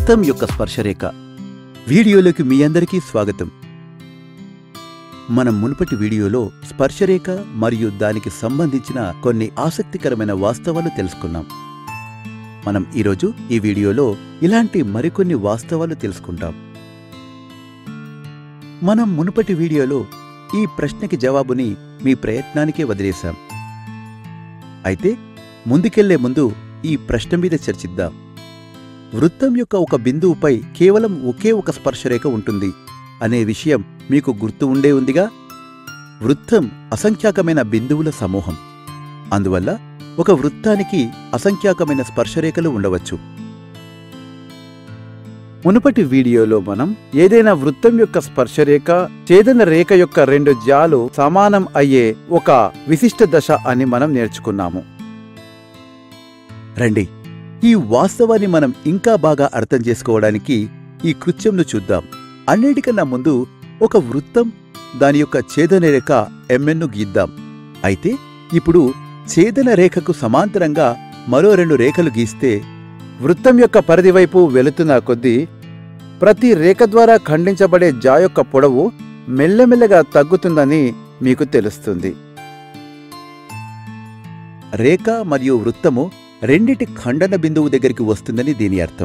వృత్తం యొక్క స్పర్శరేఖ వీడియోలోకి మీ అందరికీ స్వాగతం మనం మునుపటి వీడియోలో స్పర్శరేఖ మరియు దానికి సంబంధించిన కొన్ని ఆసక్తికరమైన వాస్తవాలు తెలుసుకున్నాం మనం ఈరోజు ఈ వీడియోలో ఇలాంటి మరికొన్ని వాస్తవాలు తెలుసుకుంటాం మనం మునుపటి వీడియోలో ఈ ప్రశ్నకి జవాబుని మీ ప్రయత్నానికే వదిలేశాం అయితే ముందుకెళ్లే ముందు ఈ ప్రశ్న మీద చర్చిద్దాం వృత్తం యొక్క ఒక బిందువుపై కేవలం ఒకే ఒక స్పర్శరేఖ ఉంటుంది అనే విషయం మీకు గుర్తు ఉండే ఉందిగా వృత్తం అసంఖ్యాకమైన బిందువుల సమూహం అందువల్ల ఒక వృత్తానికి అసంఖ్యాకమైన స్పర్శరేఖలు ఉండవచ్చు మునుపటి వీడియోలో మనం ఏదైనా వృత్తం యొక్క స్పర్శరేఖ ఛేదన రేఖ యొక్క రెండు జాలు సమానం అయ్యే ఒక విశిష్ట దశ అని మనం నేర్చుకున్నాము రండి ఈ వాస్తవాన్ని మనం ఇంకా బాగా అర్థం చేసుకోవడానికి ఈ కృత్యంను చూద్దాం అన్నిటికన్నా ముందు ఒక వృత్తం దాని యొక్క ఛేదన రేఖ ఎంఎన్ను గీద్దాం అయితే ఇప్పుడు ఛేదన రేఖకు సమాంతరంగా మరో రెండు రేఖలు గీస్తే వృత్తం యొక్క పరిధి వైపు వెళుతున్న కొద్దీ ప్రతి రేఖ ద్వారా ఖండించబడే జా యొక్క పొడవు మెల్లమెల్లగా తగ్గుతుందని మీకు తెలుస్తుంది రేఖ మరియు వృత్తము రెండిటి ఖండన బిందువు దగ్గరికి వస్తుందని దీని అర్థం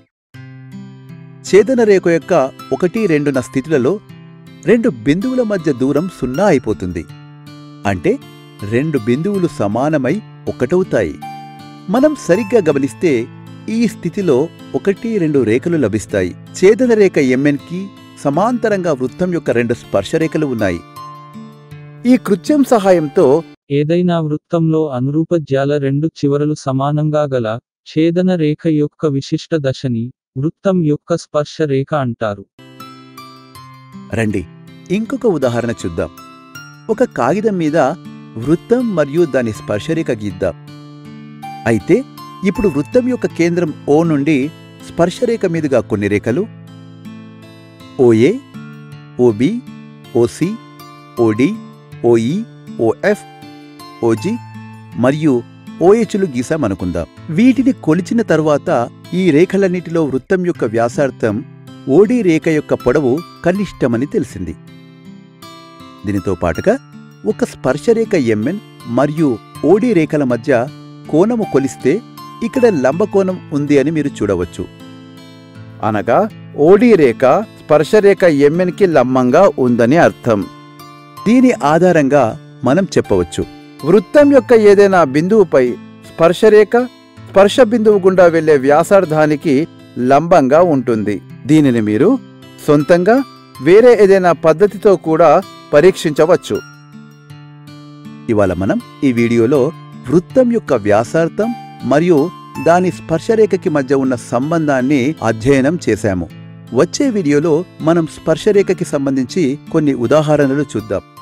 ఛేదన రేఖ యొక్క ఒకటి రెండున స్థితులలో రెండు బిందువుల మధ్య దూరం సున్నా అయిపోతుంది అంటే రెండు బిందువులు సమానమై ఒకటవుతాయి మనం సరిగ్గా గమనిస్తే ఈ స్థితిలో ఒకటి రెండు రేఖలు లభిస్తాయి ఛేదన రేఖ ఎంఎన్కి సమాంతరంగా వృత్తం యొక్క రెండు స్పర్శరేఖలు ఉన్నాయి ఈ కృత్యం సహాయంతో ఏదైనా వృత్తంలో అనురూప జ్యాల రెండు చివరలు సమానంగా గల ఛేదన రేఖ యొక్క విశిష్ట దశని వృత్తం యొక్క స్పర్శ రేఖ అంటారు రండి ఇంకొక ఉదాహరణ చూద్దాం ఒక కాగితం మీద వృత్తం మరియు దాని స్పర్శరేఖ గీద్దాం అయితే ఇప్పుడు వృత్తం యొక్క కేంద్రం ఓ నుండి స్పర్శరేఖ మీదుగా కొన్ని రేఖలు OA OB OC OD OE OF OG మరియు ఓహెచ్లు గీసామనుకుందాం వీటిని కొలిచిన తరువాత ఈ రేఖలన్నిటిలో వృత్తం యొక్క వ్యాసార్థం ఓడి రేఖ యొక్క పొడవు కనిష్టమని తెలిసింది దీనితో పాటుగా ఒక స్పర్శరేఖ ఎంఎన్ మరియు ఓడి రేఖల మధ్య కోణము కొలిస్తే ఇక్కడ లంబకోణం ఉంది అని మీరు చూడవచ్చు అనగా ఓడి రేఖ స్పర్శరేఖ ఎంఎన్కి లంబంగా ఉందని అర్థం దీని ఆధారంగా మనం చెప్పవచ్చు వృత్తం యొక్క ఏదైనా బిందువుపై స్పర్శరేఖ స్పర్శ బిందువు గుండా వెళ్లే వ్యాసార్థానికి లంబంగా ఉంటుంది దీనిని మీరు సొంతంగా వేరే ఏదైనా పద్ధతితో కూడా పరీక్షించవచ్చు ఇవాళ మనం ఈ వీడియోలో వృత్తం యొక్క వ్యాసార్థం మరియు దాని స్పర్శరేఖకి మధ్య ఉన్న సంబంధాన్ని అధ్యయనం చేశాము వచ్చే వీడియోలో మనం స్పర్శరేఖకి సంబంధించి కొన్ని ఉదాహరణలు చూద్దాం